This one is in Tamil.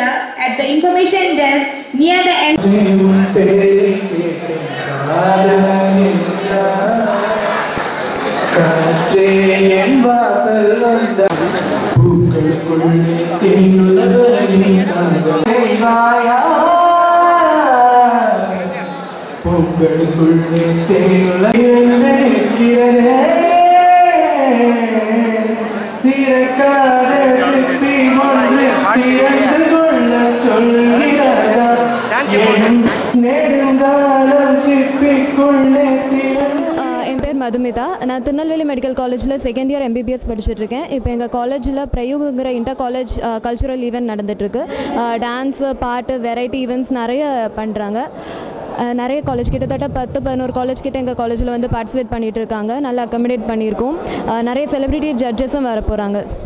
center at the information desk near the end. உன் பேரை கேட்டு காற்றே என் வாசல் வந்த பூக்களுக்குள்ளே தேனுள்ளவரின் காதல் செய்வாயா பூக்களுக்குள்ளே தேனுள்ள இரண்டு இருக்கிறதே திறக்காத சிப்பி ஒன்று திறந்து கொள்ள சொல்கிறதா என் நெடுங்காலம் சிப்பிக்குள்ளே திறந்து ஆஹ் என் பேர் மதுமிதா நான் திருநெல்வேலி மெடிக்கல் காலேஜில் செகண்ட் இயர் எம்பிபிஎஸ் படிச்சுட்டு இருக்கேன் இப்போ எங்கள் காலேஜில் பிரயோகங்கிற இன்டர் காலேஜ் கல்ச்சுரல் ஈவெண்ட் நடந்துட்டுருக்கு டான்ஸு பாட்டு வெரைட்டி ஈவெண்ட்ஸ் நிறைய பண்ணுறாங்க நிறைய காலேஜ் கிட்டத்தட்ட பத்து பதினோரு காலேஜ் கிட்ட எங்கள் காலேஜில் வந்து பார்ட்டிசிபேட் பண்ணிகிட்டு இருக்காங்க நல்லா அக்கமடேட் பண்ணியிருக்கோம் ஆஹ் நிறைய செலிப்ரிட்டி ஜட்ஜஸும் வர போகிறாங்க